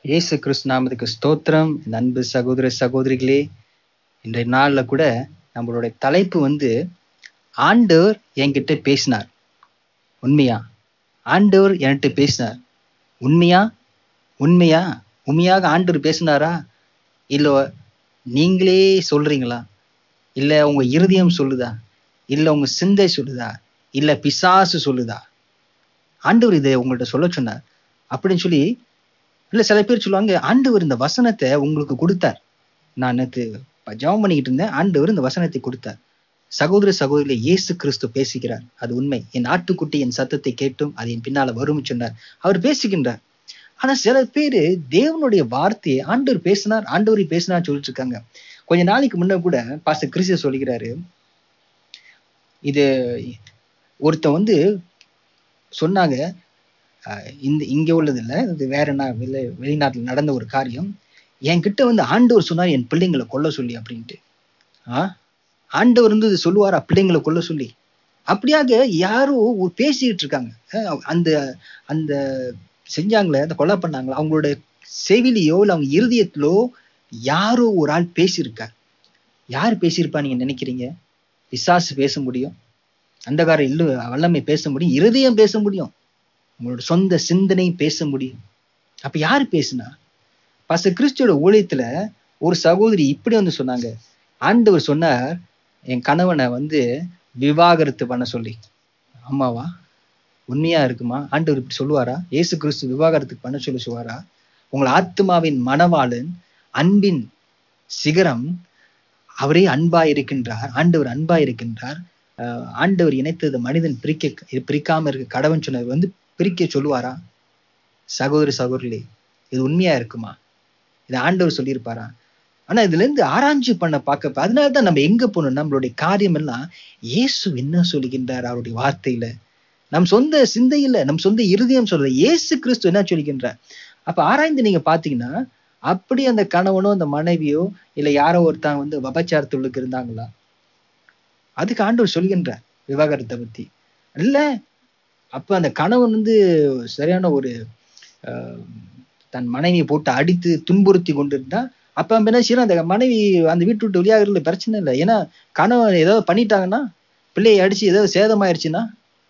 இயேசு கிறிஸ்து நாமத்துக்கு ஸ்தோத்திரம் இந்த அன்பு சகோதர சகோதரிகளே இன்றைய நாளில் கூட நம்மளுடைய தலைப்பு வந்து ஆண்டவர் என்கிட்ட பேசினார் உண்மையா ஆண்டவர் என்கிட்ட பேசினார் உண்மையா உண்மையா உண்மையாக ஆண்டவர் பேசினாரா இல்லை நீங்களே சொல்றீங்களா இல்லை உங்க இருதயம் சொல்லுதா இல்லை உங்க சிந்தை சொல்லுதா இல்லை பிசாசு சொல்லுதா ஆண்டவர் இதை உங்கள்கிட்ட சொல்ல சொன்னார் அப்படின்னு சொல்லி இல்லை சில பேர் சொல்லுவாங்க ஆண்டவர் இந்த வசனத்தை உங்களுக்கு கொடுத்தார் நான் நேற்று ஜெபம் பண்ணிக்கிட்டு இருந்தேன் ஆண்டவர் இந்த வசனத்தை கொடுத்தார் சகோதர சகோதரிகளை இயேசு கிறிஸ்து பேசுகிறார் அது உண்மை என் ஆட்டுக்குட்டி என் சத்தத்தை கேட்டும் அது என் பின்னால வரும் சொன்னார் அவர் பேசுகின்றார் ஆனா சில பேர் தேவனுடைய வார்த்தையை ஆண்டவர் பேசினார் ஆண்டவர் பேசினார் சொல்லிட்டு இருக்காங்க கொஞ்ச நாளைக்கு முன்ன கூட பாச கிறிஸ்து சொல்லுகிறாரு இது ஒருத்தன் வந்து சொன்னாங்க அஹ் இந்த இங்க உள்ளது இல்லை இது வேற என்ன வெளி வெளிநாட்டில் நடந்த ஒரு காரியம் என்கிட்ட வந்து ஆண்டவர் சொன்னார் என் பிள்ளைங்களை கொல்ல சொல்லி அப்படின்ட்டு ஆ ஆண்டவர் வந்து இது சொல்லுவாரா பிள்ளைங்களை கொல்ல சொல்லி அப்படியாக யாரோ ஒரு பேசிக்கிட்டு இருக்காங்க அஹ் அந்த அந்த செஞ்சாங்களே அந்த கொலை பண்ணாங்களே அவங்களோட செவிலியோ இல்லை அவங்க இருதயத்திலோ யாரோ ஒரு ஆள் பேசியிருக்கார் யார் பேசியிருப்பா நீங்க நினைக்கிறீங்க பிசாசு பேச முடியும் அந்தகார இல்லு வல்லமை பேச முடியும் இருதயம் பேச முடியும் உங்களோட சொந்த சிந்தனை பேச முடியும் அப்ப யார் பேசுனா பச கிறிஸ்துவோட ஊழியத்துல ஒரு சகோதரி இப்படி வந்து சொன்னாங்க ஆண்டவர் சொன்னார் என் கணவனை வந்து விவாகரத்து பண்ண சொல்லி ஆமாவா உண்மையா இருக்குமா ஆண்டவர் இப்படி சொல்லுவாரா இயேசு கிறிஸ்து விவாகரத்துக்கு பண்ண சொல்லி சொல்லுவாரா உங்கள் ஆத்மாவின் மணவாளன் அன்பின் சிகரம் அவரே அன்பா இருக்கின்றார் ஆண்டவர் அன்பா இருக்கின்றார் ஆஹ் ஆண்டவர் இணைத்தது மனிதன் பிரிக்க பிரிக்காம இருக்க கடவுன் சொன்னவர் வந்து பிரிக்க சொல்லுவாரா சகோதரி சகோதரிகளே இது உண்மையா இருக்குமா இது ஆண்டவர் சொல்லியிருப்பாரா ஆனா இதுல இருந்து ஆராய்ச்சி பண்ண பார்க்க அதனாலதான் நம்ம எங்க போகணும் நம்மளுடைய காரியம் எல்லாம் இயேசு என்ன சொல்லுகின்றார் அவருடைய வார்த்தையில நம் சொந்த சிந்தையில நம் சொந்த இருதயம் சொல்ற இயேசு கிறிஸ்து என்ன சொல்லுகின்றார் அப்ப ஆராய்ந்து நீங்க பாத்தீங்கன்னா அப்படி அந்த கணவனோ அந்த மனைவியோ இல்ல யாரோ ஒருத்தங்க வந்து விபச்சாரத்துள்ளுக்கு இருந்தாங்களா அதுக்கு ஆண்டவர் சொல்கின்றார் விவாகரத்தை பத்தி இல்ல அப்ப அந்த கணவன் வந்து சரியான ஒரு ஆஹ், தன் மனைவியை போட்டு அடித்து துன்புறுத்தி கொண்டிருந்தா அப்ப அவன் என்ன செய்யறான் அந்த மனைவி அந்த வீட்டு விட்டு வெளியாகிறதுல பிரச்சனை இல்லை ஏன்னா கணவன் ஏதாவது பண்ணிட்டாங்கன்னா பிள்ளையை அடிச்சு ஏதாவது சேதமாயிருச்சுன்னா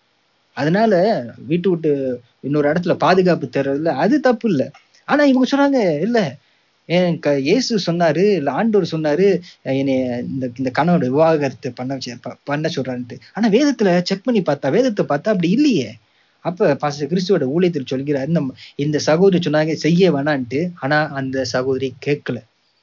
அதனால வீட்டு விட்டு இன்னொரு இடத்துல பாதுகாப்பு தர்றதுல அது தப்பு இல்லை ஆனா இவங்க சொன்னாங்க இல்ல ஏன் க இயேசு சொன்னாரு இல்ல ஆண்டவர் சொன்னாரு அஹ் என்னை இந்த இந்த கணவனோட விவாகரத்து பண்ண வச்சு- ப- பண்ண சொல்றான்ட்டு ஆனா வேதத்துல செக் பண்ணி பார்த்தா வேதத்தை பார்த்தா அப்படி இல்லையே அப்ப பாஸ்டர் கிறிஸ்துவோட ஊழியத்தில் சொல்கிறார் இந்த இந்த சகோதரி சொன்னாங்க செய்ய வேணான்ட்டு ஆனா அந்த சகோதரி கேட்கல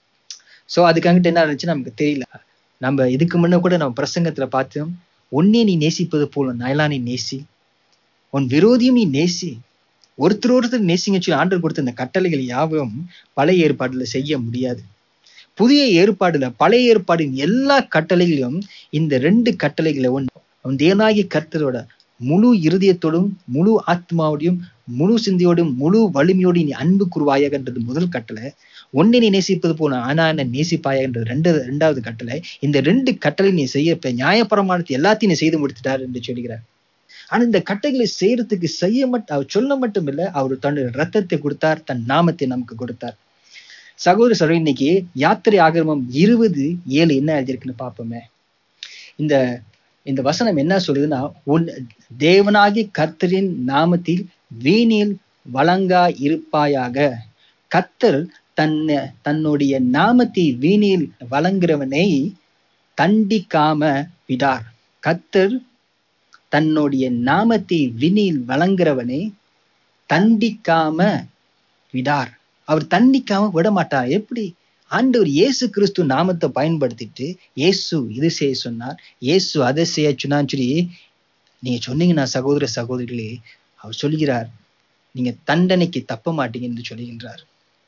சோ அதுக்காகிட்ட என்ன இருந்துச்சு நமக்கு தெரியல நம்ம இதுக்கு முன்ன கூட நம்ம பிரசங்கத்துல பார்த்தோம் உன்னே நீ நேசிப்பது போல நயலானை நேசி உன் விரோதியும் நீ நேசி ஒருத்தர் ஒருத்தர் நேசிங்க சொல்லி ஆண்டவர் கொடுத்த இந்த கட்டளைகள் யாவும் பழைய ஏற்பாடுல செய்ய முடியாது புதிய ஏற்பாடுல பழைய ஏற்பாடின் எல்லா கட்டளைகளையும் இந்த ரெண்டு கட்டளைகளை உன் உன் தேவனாகிய கர்த்தரோட முழு இருதயத்தோடும் முழு ஆத்மாவோடையும் முழு சிந்தையோடும் முழு வலிமையோடு நீ அன்பு கூறுவாயகன்றது முதல் கட்டளை ஒன்னை நீ நேசிப்பது போல ஆனா என்ன நேசிப்பாயன்றது ரெண்டு ரெண்டாவது கட்டளை இந்த ரெண்டு கட்டளை நீ செய்ய இப்ப நியாயப்பிரமாணத்தை எல்லாத்தையும் நீ செய்து முடித்துட்டார் என்று சொல்கிறார் ஆனா இந்த கட்டைகளை செய்யறதுக்கு செய்ய மட்டும் அவர் சொல்ல மட்டும் இல்ல அவர் தன்னுடைய ரத்தத்தை கொடுத்தார் தன் நாமத்தை நமக்கு கொடுத்தார் சகோதர சகோதரி இன்னைக்கு யாத்திரை ஆகமம் இருபது ஏழு என்ன எழுதியிருக்குன்னு பார்ப்போமே இந்த இந்த வசனம் என்ன சொல்லுதுன்னா உன் தேவனாகிய கர்த்தரின் நாமத்தில் வீணில் வழங்கா இருப்பாயாக கர்த்தர் தன்னை தன்னுடைய நாமத்தை வீணில் வழங்குறவனை தண்டிக்காம விடார் கர்த்தர் தன்னுடைய நாமத்தை வினில் வழங்குறவனை தண்டிக்காம விடார் அவர் தண்டிக்காம விட மாட்டார் எப்படி ஆண்டவர் இயேசு கிறிஸ்து நாமத்தை பயன்படுத்திட்டு இயேசு இது செய்ய சொன்னார் இயேசு அதை செய்ய சொன்னான்னு சொல்லி நீங்க சொன்னீங்கன்னா சகோதர சகோதரிகளே அவர் சொல்கிறார் நீங்க தண்டனைக்கு தப்ப மாட்டீங்க என்று சொல்லுகின்றார்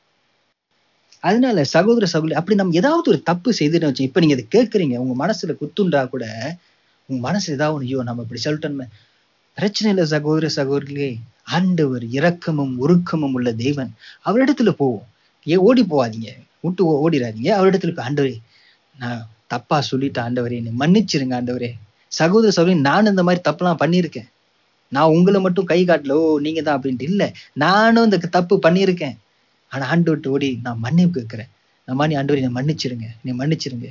அதனால சகோதர சகோதரி அப்படி நம்ம ஏதாவது ஒரு தப்பு செய்துன்னு வச்சு இப்ப நீங்க இதை கேட்குறீங்க உங்க மனசுல குத்துண்டா கூட உங்க மனசு ஏதாவது ஒண்ணு, ஐயோ நம்ம இப்படி சொல்லிட்டோமே பிரச்சனை இல்லை சகோதர சகோதரிகளே ஆண்டவர் இரக்கமும் உருக்கமும் உள்ள தேவன் அவரிடத்துல போவோம் ஏ ஓடி போவாதீங்க விட்டு ஓ- ஓடிடாதீங்க அவரிடத்துல போய் ஆண்டவரே நான் தப்பா சொல்லிட்டேன் ஆண்டவரே என்னை மன்னிச்சிருங்க ஆண்டவரே சகோதர சகோதரி நான் இந்த மாதிரி தப்புலாம் பண்ணியிருக்கேன் நான் உங்களை மட்டும் கை காட்டல ஓ நீங்க தான் அப்படின்ட்டு இல்லை நானும் இந்த தப்பு பண்ணியிருக்கேன் ஆனா ஆண்டவர்கிட்ட ஓடி நான் மன்னிப்பு கேட்கிறேன் நான் மாதிரி ஆண்டவர் என்னை மன்னிச்சிருங்க என்னை மன்னிச்சிருங்க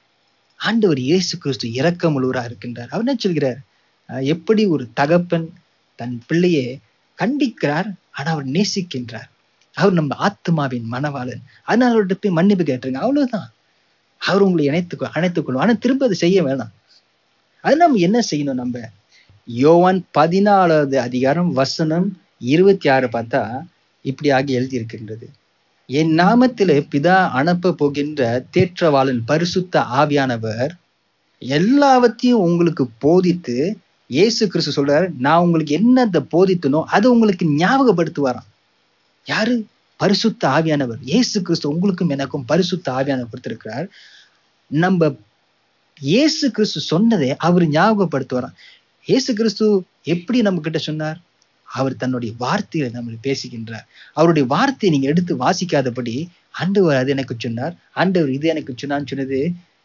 ஆண்டவர் இயேசு கிறிஸ்து இரக்கமுள்ளவரா இருக்கின்றார் அவர் என்ன சொல்கிறார் அஹ் எப்படி ஒரு தகப்பன் தன் பிள்ளையை கண்டிக்கிறார் ஆனா அவர் நேசிக்கின்றார் அவர் நம்ம ஆத்மாவின் மனவாளன் அதனால அவர்கிட்ட போய் மன்னிப்பு கேட்டுருங்க அவ்வளவுதான் அவர் உங்களை இணைத்து அணைத்துக்கொள்ளும் ஆனா திரும்ப அதை செய்ய வேணாம் அது நம்ம என்ன செய்யணும் நம்ம யோவான் பதினாலாவது அதிகாரம் வசனம் இருபத்தி ஆறு பார்த்தா இப்படியாக எழுதியிருக்கின்றது என் நாமத்திலே பிதா அனுப்ப போகின்ற தேற்றவாளன் பரிசுத்த ஆவியானவர் எல்லாவற்றையும் உங்களுக்கு போதித்து இயேசு கிறிஸ்து சொல்றாரு நான் உங்களுக்கு என்னத்தை போதித்தனோ அதை உங்களுக்கு ஞாபகப்படுத்துவாராம் யாரு பரிசுத்த ஆவியானவர் இயேசு கிறிஸ்து உங்களுக்கும் எனக்கும் பரிசுத்த ஆவியானவர் கொடுத்திருக்கிறார் நம்ம இயேசு கிறிஸ்து சொன்னதை அவர் ஞாபகப்படுத்துவாராம் இயேசு கிறிஸ்து எப்படி நம்ம கிட்ட சொன்னார் அவர் தன்னுடைய வார்த்தையை நம்மளை பேசுகின்றார் அவருடைய வார்த்தையை நீங்க எடுத்து வாசிக்காதபடி ஆண்டவர் அது எனக்கு சொன்னார் ஆண்டவர் இது எனக்கு சொன்னான்னு சொன்னது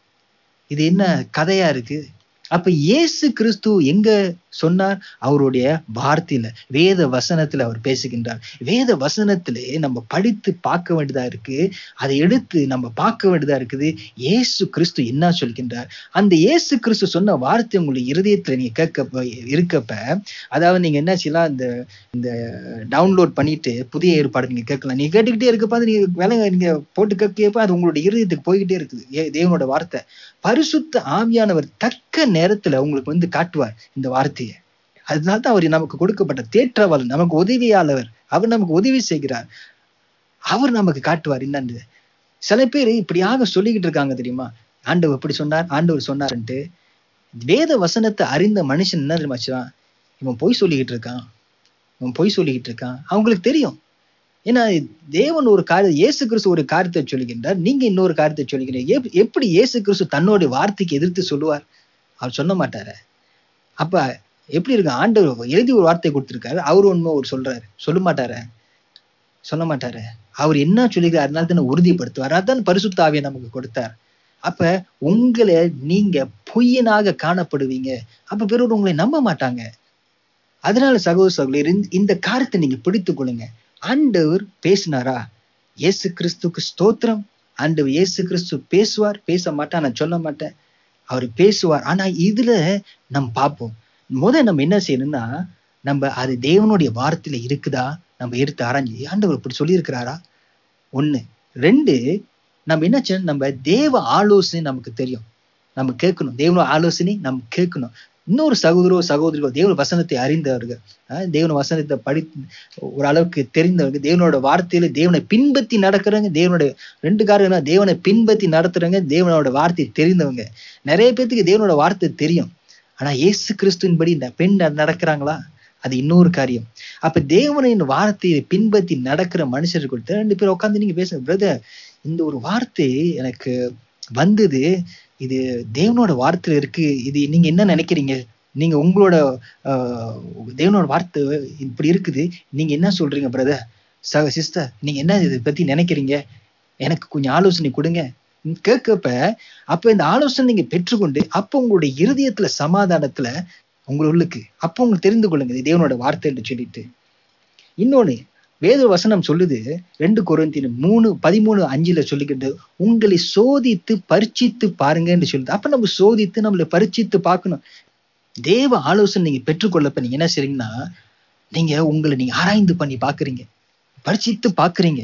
இது என்ன கதையா இருக்கு அப்ப இயேசு கிறிஸ்து எங்க சொன்னார் அவருடைய வார்த்தையில வேத வசனத்துல அவர் பேசுகின்றார் வேத வசனத்திலே நம்ம படித்து பார்க்க வேண்டியதா இருக்கு அதை எடுத்து நம்ம பார்க்க வேண்டியதா இருக்குது இயேசு கிறிஸ்து என்ன சொல்கின்றார் அந்த இயேசு கிறிஸ்து சொன்ன வார்த்தை உங்களுக்கு இருதயத்துல நீங்க கேட்க இருக்கப்ப அதாவது நீங்க என்ன செய்யலாம் இந்த இந்த டவுன்லோட் பண்ணிட்டு புதிய ஏற்பாடு நீங்க கேட்கலாம் நீங்க கேட்டுக்கிட்டே இருக்கப்ப அது நீங்க வேலை நீங்க போட்டு கேட்கப்ப அது உங்களுடைய இருதயத்துக்கு போய்கிட்டே இருக்குது ஏ- தேவனோட வார்த்தை பரிசுத்த ஆவியானவர் தக்க நேரத்துல உங்களுக்கு வந்து காட்டுவார் இந்த வார்த்தையை அதனால தான் அவர் நமக்கு கொடுக்கப்பட்ட தேற்றவாளன் நமக்கு உதவியாளவர் அவர் நமக்கு உதவி செய்கிறார் அவர் நமக்கு காட்டுவார் என்னன்னு சில பேர் இப்படியாக சொல்லிக்கிட்டு இருக்காங்க தெரியுமா ஆண்டவர் இப்படி சொன்னார் ஆண்டவர் சொன்னார்ன்ட்டு வேத வசனத்தை அறிந்த மனுஷன் என்ன தெரியுமா செய்வான்? இவன் பொய் சொல்லிக்கிட்டு இருக்கான் இவன் பொய் சொல்லிக்கிட்டு இருக்கான் அவங்களுக்கு தெரியும் ஏன்னா தேவன் ஒரு காரியம் இயேசு கிறிஸ்து ஒரு காரியத்தை சொல்லுகின்றார் நீங்க இன்னொரு காரியத்தை சொல்லுகிறீங்க எப்- எப்படி இயேசு கிறிஸ்து தன்னோட வார்த்தைக்கு எதிர்த்து சொல்லுவார் அவர் சொல்ல மாட்டாரு அப்ப எப்படி இருக்கு ஆண்டவர் எழுதி ஒரு வார்த்தை கொடுத்திருக்காரு அவர் ஒண்ணுமே ஒரு சொல்றாரு சொல்ல மாட்டாரு சொல்ல மாட்டாரு அவர் என்ன சொல்லுகிறார் அதனால தானே உறுதிப்படுத்துவார் அதான் பரிசுத்த ஆவியை நமக்கு கொடுத்தார் அப்ப உங்களை நீங்க பொய்யனாக காணப்படுவீங்க அப்ப பிறர் உங்களை நம்ப மாட்டாங்க அதனால சகோதர சகோதரர் இந்த- இந்த காரியத்தை நீங்க பிடித்துக் கொள்ளுங்க ஆண்டவர் பேசினாரா இயேசு கிறிஸ்துக்கு ஸ்தோத்திரம் ஆண்டவர் இயேசு கிறிஸ்து பேசுவார் பேச மாட்டான் நான் சொல்ல மாட்டேன் அவர் பேசுவார் ஆனா இதுல நம்ம பார்ப்போம் முத நம்ம என்ன செய்யணும்னா நம்ம அது தேவனுடைய வார்த்தையில இருக்குதா நம்ம எடுத்து ஆராய்ஞ்சு ஆண்டவர் இப்படி சொல்லியிருக்கிறாரா ஒண்ணு ரெண்டு நம்ம என்ன செய்யணும் நம்ம தேவ ஆலோசனை நமக்கு தெரியும் நம்ம கேட்கணும் தேவனோட ஆலோசனை நம்ம கேட்கணும் இன்னொரு சகோதரோ சகோதரிகளோ தேவ வசனத்தை அறிந்தவர்கள் அஹ் தேவன வசனத்தை படி ஒரு அளவுக்கு தெரிந்தவங்க தேவனோட வார்த்தையில தேவனை பின்பற்றி நடக்கிறவங்க தேவனோட ரெண்டு காரணம் என்ன? தேவனை பின்பற்றி நடத்துறவங்க தேவனோட வார்த்தை தெரிந்தவங்க நிறைய பேத்துக்கு தேவனோட வார்த்தை தெரியும் ஆனா இயேசு கிறிஸ்துவின்படி இந்த பெண் நட- நடக்கிறாங்களா அது இன்னொரு காரியம் அப்ப தேவனின் வார்த்தையை பின்பற்றி நடக்கிற மனுஷர்கள் ரெண்டு பேரும் உட்காந்து நீங்க பேசுங்க பிரதர் இந்த ஒரு வார்த்தை எனக்கு வந்தது இது தேவனோட வார்த்தையில இருக்கு இது நீங்க என்ன நினைக்கிறீங்க நீங்க உங்களோட ஆஹ், தேவனோட வார்த்தை இப்படி இருக்குது நீங்க என்ன சொல்றீங்க பிரதர் சக சிஸ்டர் நீங்க என்ன இதை பத்தி நினைக்கிறீங்க எனக்கு கொஞ்சம் ஆலோசனை கொடுங்க ம், கேட்கப்ப அப்ப இந்த ஆலோசனை நீங்க பெற்றுக்கொண்டு அப்ப உங்களுடைய இருதயத்துல சமாதானத்துல உங்களுக்கு அப்ப உங்களுக்கு தெரிந்து கொள்ளுங்க இது தேவனோட வார்த்தை என்று சொல்லிட்டு இன்னொன்னு வேத வசனம் சொல்லுது ரெண்டு கொரிந்தியர் மூணு பதிமூணு அஞ்சுல சொல்லிக்கிட்டு உங்களை சோதித்து பரீட்சித்து பாருங்கன்னு சொல்லுது அப்ப நம்ம சோதித்து நம்மளை பரீட்சித்து பார்க்கணும் தேவ ஆலோசனை நீங்க பெற்றுக்கொள்ளப்ப நீங்க என்ன செய்றீங்கன்னா நீங்க உங்களை நீங்க ஆராய்ந்து பண்ணி பாக்குறீங்க பரீட்சித்து பாக்குறீங்க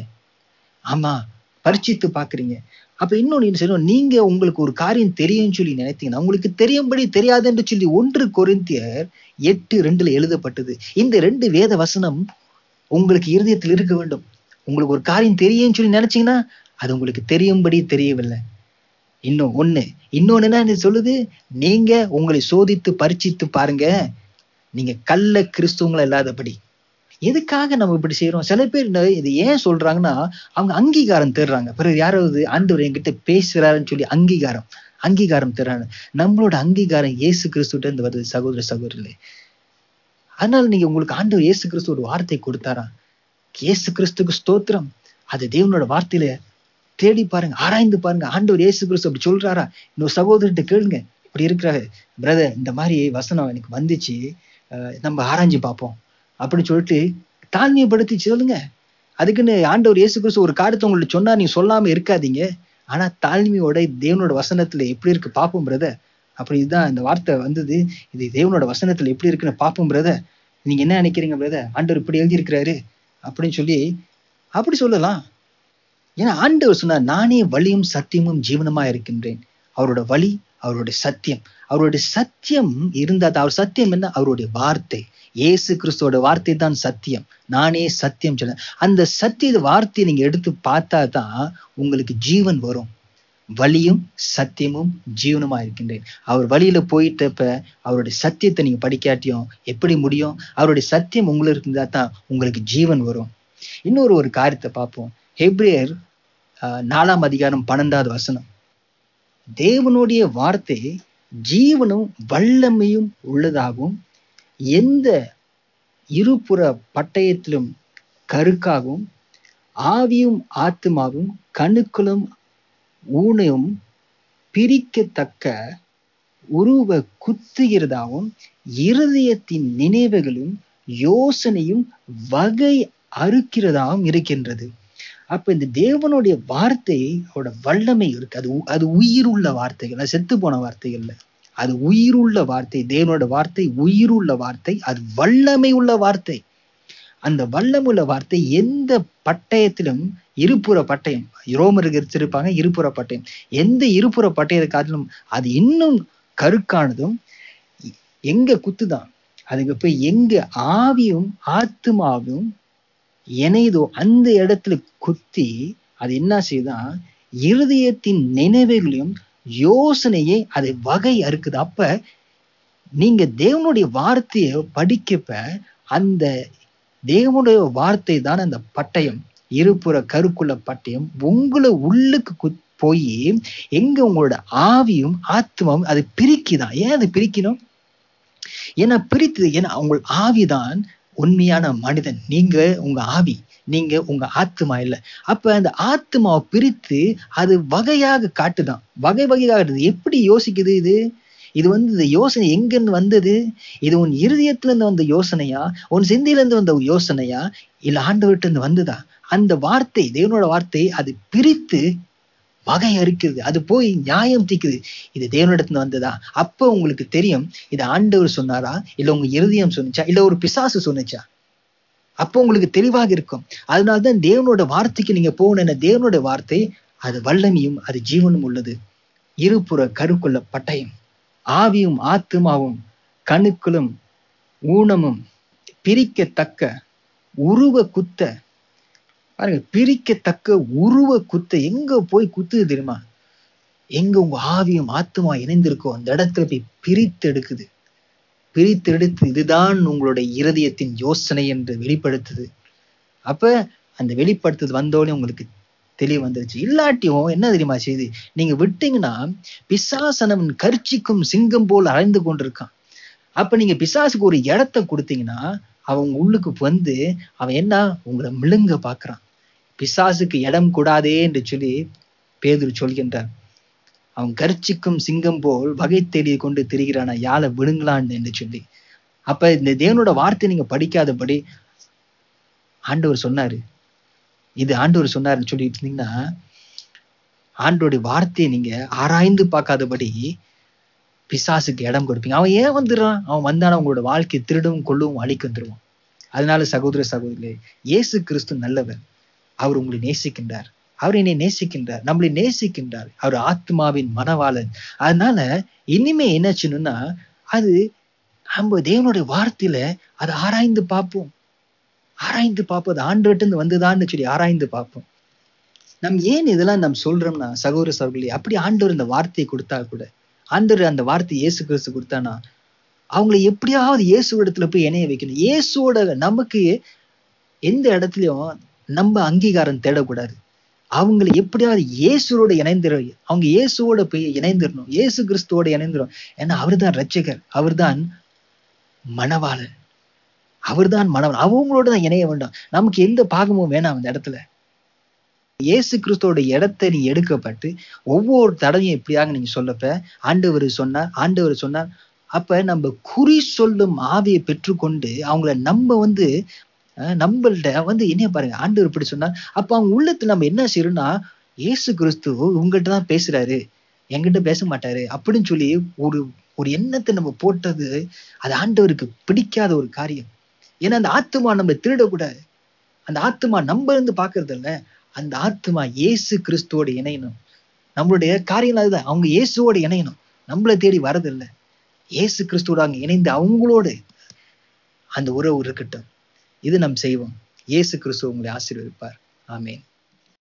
ஆமா பரீட்சித்து பாக்குறீங்க அப்ப இன்னொன்னு என்ன செய்யணும் நீங்க உங்களுக்கு ஒரு காரியம் தெரியும்னு சொல்லி நினைத்தீங்கன்னா உங்களுக்கு தெரியும்படி தெரியாதுன்னு சொல்லி ஒன்று கொரிந்தியர் எட்டு ரெண்டுல எழுதப்பட்டது இந்த ரெண்டு வேத வசனம் உங்களுக்கு இருதயத்தில் இருக்க வேண்டும் உங்களுக்கு ஒரு காரியம் தெரியும்னு சொல்லி நினைச்சீங்கன்னா அது உங்களுக்கு தெரியும்படி தெரியவில்லை இன்னும் ஒண்ணு இன்னொன்னு என்ன இது சொல்லுது நீங்க உங்களை சோதித்து பரீட்சித்து பாருங்க நீங்க கள்ள கிறிஸ்துவங்களா இல்லாதபடி எதுக்காக நம்ம இப்படி செய்றோம் சில பேர் இந்த இது ஏன் சொல்றாங்கன்னா அவங்க அங்கீகாரம் தேடுறாங்க பிறகு யாராவது ஆண்டவர் என்கிட்ட பேசுறாருன்னு சொல்லி அங்கீகாரம் அங்கீகாரம் தேடுறாங்க நம்மளோட அங்கீகாரம் இயேசு கிறிஸ்துட்ட இருந்து வருது சகோதர சகோதரர்களே அதனால நீங்க உங்களுக்கு ஆண்டவர் இயேசு கிறிஸ்து ஒரு வார்த்தை கொடுத்தாரா இயேசு கிறிஸ்துக்கு ஸ்தோத்திரம் அது தேவனோட வார்த்தையில தேடி பாருங்க ஆராய்ந்து பாருங்க ஆண்டவர் இயேசு கிறிஸ்து அப்படி சொல்றாரா இன்னொரு சகோதரர்கிட்ட கேளுங்க இப்படி இருக்கிறாரு பிரதர் இந்த மாதிரி வசனம் எனக்கு வந்துச்சு அஹ் நம்ம ஆராய்ஞ்சு பார்ப்போம் அப்படின்னு சொல்லிட்டு தாழ்மையப்படுத்தி சொல்லுங்க அதுக்குன்னு ஆண்டவர் இயேசு கிறிஸ்து ஒரு காரியத்தை உங்களுக்கு சொன்னா நீங்க சொல்லாம இருக்காதீங்க ஆனா தாழ்மையோட தேவனோட வசனத்துல எப்படி இருக்கு பார்ப்போம் பிரதர் அப்படி இதுதான் இந்த வார்த்தை வந்தது இது தேவனோட வசனத்துல எப்படி இருக்குன்னு பார்ப்போம் பிரதர் நீங்க என்ன நினைக்கிறீங்க பிரதர் ஆண்டவர் இப்படி எழுதியிருக்கிறாரு அப்படின்னு சொல்லி அப்படி சொல்லலாம் ஏன்னா ஆண்டவர் சொன்னார் நானே வழியும் சத்தியமும் ஜீவனமா இருக்கின்றேன் அவரோட வழி அவருடைய சத்தியம் அவருடைய சத்தியம் இருந்தால் அவர் சத்தியம் என்ன அவருடைய வார்த்தை இயேசு கிறிஸ்துவோட வார்த்தை தான் சத்தியம் நானே சத்தியம் சொல்ல அந்த சத்திய வார்த்தையை நீங்க எடுத்து பார்த்தா தான் உங்களுக்கு ஜீவன் வரும் வழியும் சத்தியமும் ஜீவனுமா இருக்கின்றேன் அவர் வழியில போயிட்டப்ப அவருடைய சத்தியத்தை நீங்க படிக்காட்டியும் எப்படி முடியும் அவருடைய சத்தியம் உங்களுக்கு இருந்தா தான் உங்களுக்கு ஜீவன் வரும் இன்னொரு ஒரு காரியத்தை பார்ப்போம் ஹெப்ரியர் ஆஹ், நாலாம் அதிகாரம் பன்னெண்டாவது வசனம் தேவனுடைய வார்த்தை ஜீவனும் வல்லமையும் உள்ளதாகவும் எந்த இருபுற பட்டயத்திலும் கருக்காகவும் ஆவியும் ஆத்துமாவும் கணுக்களும் ஊனையும் பிரிக்கத்தக்க உருவ குத்துகிறதாகவும் இருதயத்தின் நினைவுகளும் யோசனையும் வகை அறுக்கிறதாகவும் இருக்கின்றது அப்ப இந்த தேவனுடைய வார்த்தை அவரோட வல்லமை இருக்கு அது உ- அது உயிருள்ள வார்த்தைகள் அது செத்து போன வார்த்தைகள் இல்ல அது உயிருள்ள வார்த்தை தேவனோட வார்த்தை உயிருள்ள வார்த்தை அது வல்லமை உள்ள வார்த்தை அந்த வல்லமுள்ள வார்த்தை எந்த பட்டயத்திலும் இருபுற பட்டயம் ரோமருக்கு எடுத்திருப்பாங்க இருபுற பட்டயம் எந்த இருபுற பட்டயத்தை காட்டிலும் அது இன்னும் கருக்கானதும் எ- எங்க குத்துதான் அதுக்கு போய் எங்க ஆவியும் ஆத்துமாவும் இணைதோ அந்த இடத்துல குத்தி அது என்ன செய்யுதான் இருதயத்தின் நினைவுகளையும் யோசனையை அதை வகை அறுக்குது அப்ப நீங்க தேவனுடைய வார்த்தையை படிக்கப்ப அந்த தேவனுடைய வார்த்தை தான் அந்த பட்டயம் இருபுற கருக்குள்ள பட்டயம் உங்களை உள்ளுக்கு குத் போய் எங்க உங்களோட ஆவியும் ஆத்மாவும் அது பிரிக்குதான் ஏன் அது பிரிக்கணும் ஏன்னா பிரித்து ஏன்னா உங்கள் ஆவிதான் உண்மையான மனிதன் நீங்க உங்க ஆவி நீங்க உங்க ஆத்மா இல்லை அப்ப அந்த ஆத்மாவை பிரித்து அது வகையாக காட்டுதான் வகை வகையாக காட்டுது எப்படி யோசிக்குது இது இது வந்து இந்த யோசனை எங்கிருந்து வந்தது இது உன் இருதயத்துல இருந்து வந்த யோசனையா உன் சிந்தையில இருந்து வந்த யோசனையா இல்ல ஆண்டவர்கிட்ட இருந்து வந்ததா அந்த வார்த்தை தேவனோட வார்த்தை அது பிரித்து வகை அறுக்குது அது போய் நியாயம் தீக்குது இது தேவனிடத்துல வந்ததா அப்ப உங்களுக்கு தெரியும் இது ஆண்டவர் சொன்னாரா இல்ல உங்க இருதயம் சொன்னுச்சா இல்ல ஒரு பிசாசு சொன்னுச்சா அப்போ உங்களுக்கு தெளிவாக இருக்கும் அதனால்தான் தேவனோட வார்த்தைக்கு நீங்க போகணும் தேவனோட வார்த்தை அது வல்லமையும் அது ஜீவனும் உள்ளது இருபுற கருக்குள்ள பட்டயம் ஆவியும் ஆத்துமாவும் கணுக்களும் ஊனமும் பிரிக்கத்தக்க உருவ குத்த பாருங்க பிரிக்கத்தக்க உருவ குத்த எங்க போய் குத்துது தெரியுமா எங்க உங்க ஆவியும் ஆத்துமா இணைந்திருக்கோ அந்த இடத்துல போய் பிரித்து எடுக்குது பிரித்து எடுத்து இதுதான் உங்களுடைய இருதயத்தின் யோசனை என்று வெளிப்படுத்துது அப்ப அந்த வெளிப்படுத்துது வந்தோடனே உங்களுக்கு தெளிவு வந்துருச்சு இல்லாட்டியும் என்ன தெரியுமா செய்து நீங்க விட்டீங்கன்னா பிசாசனவன் கர்ச்சிக்கும் சிங்கம் போல் அலைந்து கொண்டிருக்கான் அப்ப நீங்க பிசாசுக்கு ஒரு இடத்த கொடுத்தீங்கன்னா அவன் உங்க உள்ளுக்கு வந்து அவன் என்ன உங்களை மிழுங்க பார்க்கறான் பிசாசுக்கு இடம் கூடாதே என்று சொல்லி பேதுரு சொல்கின்றார் அவன் கர்ச்சிக்கும் சிங்கம் போல் வகை தேடி கொண்டு திரிகிறானா யாழை விழுங்கலான்னு என்று சொல்லி அப்ப இந்த தேவனோட வார்த்தை நீங்க படிக்காதபடி ஆண்டவர் சொன்னாரு இது ஆண்டவர் சொன்னாருன்னு சொல்லிட்டு இருந்தீங்கன்னா ஆண்டோடைய வார்த்தையை நீங்க ஆராய்ந்து பார்க்காதபடி பிசாசுக்கு இடம் கொடுப்பீங்க அவன் ஏன் வந்துடுறான் அவன் வந்தானா உங்களோட வாழ்க்கையை திருடவும் கொள்ளவும் அழிக்க வந்துருவான் அதனால சகோதர சகோதரிகளே இயேசு கிறிஸ்து நல்லவர் அவர் உங்களை நேசிக்கின்றார் அவர் என்னை நேசிக்கின்றார் நம்மளை நேசிக்கின்றார் அவர் ஆத்மாவின் மனவாளன் அதனால இனிமே என்ன செய்யணும்னா அது நம்ம தேவனுடைய வார்த்தையில அதை ஆராய்ந்து பார்ப்போம் ஆராய்ந்து பார்ப்போம் அது ஆண்டுகிட்ட இருந்து வந்துதான்னு சொல்லி ஆராய்ந்து பார்ப்போம் நம் ஏன் இதெல்லாம் நம்ம சொல்றோம்னா சகோதர சகோதரி அப்படி ஆண்டவர் இந்த வார்த்தையை கொடுத்தா கூட ஆண்டவர் அந்த வார்த்தை இயேசு கிறிஸ்து கொடுத்தானா அவங்கள எப்படியாவது இயேசு இடத்துல போய் இணைய வைக்கணும் இயேசுவோட நமக்கு எந்த இடத்துலயும் நம்ம அங்கீகாரம் தேடக்கூடாது அவங்களை எப்படியாவது இயேசுவோட இணைந்திர அவங்க இயேசுவோட போய் இணைந்திரணும் இயேசு கிறிஸ்துவோட இணைந்திரும் ஏன்னா அவர்தான் ரட்சகர் அவர்தான் மணவாளன் அவர்தான் மணவன் அவங்களோட தான் இணைய வேண்டாம் நமக்கு எந்த பாகமும் வேணாம் அந்த இடத்துல இயேசு கிறிஸ்துவோட இடத்தை நீ எடுக்கப்பட்டு ஒவ்வொரு தடவையும் எப்படியாக நீங்க சொல்லப்ப ஆண்டவர் சொன்னார் ஆண்டவர் சொன்னார் அப்ப நம்ம குறி சொல்லும் ஆவியை பெற்றுக்கொண்டு அவங்கள நம்ம வந்து அஹ் நம்மள்ட்ட வந்து என்ன பாருங்க ஆண்டவர் இப்படி சொன்னார் அப்ப அவங்க உள்ளத்துல நம்ம என்ன செய்யறோம்னா இயேசு கிறிஸ்து உங்ககிட்ட தான் பேசுறாரு என்கிட்ட பேச மாட்டாரு அப்படின்னு சொல்லி ஒரு ஒரு எண்ணத்தை நம்ம போட்டது அது ஆண்டவருக்கு பிடிக்காத ஒரு காரியம் ஏன்னா அந்த ஆத்துமா நம்ம திருடக்கூடாது அந்த ஆத்துமா நம்ம இருந்து பாக்குறது இல்ல அந்த ஆத்துமா இயேசு கிறிஸ்துவோட இணையணும் நம்மளுடைய காரியங்கள் அதுதான் அவங்க இயேசுவோட இணையணும் நம்மளை தேடி வரதில்லை இயேசு கிறிஸ்துவோட அங்க இணைந்து அவங்களோடு அந்த உறவு இருக்கட்டும் இது நாம் செய்வோம் இயேசு கிறிஸ்து உங்களை ஆசீர்வதிப்பார் ஆமென்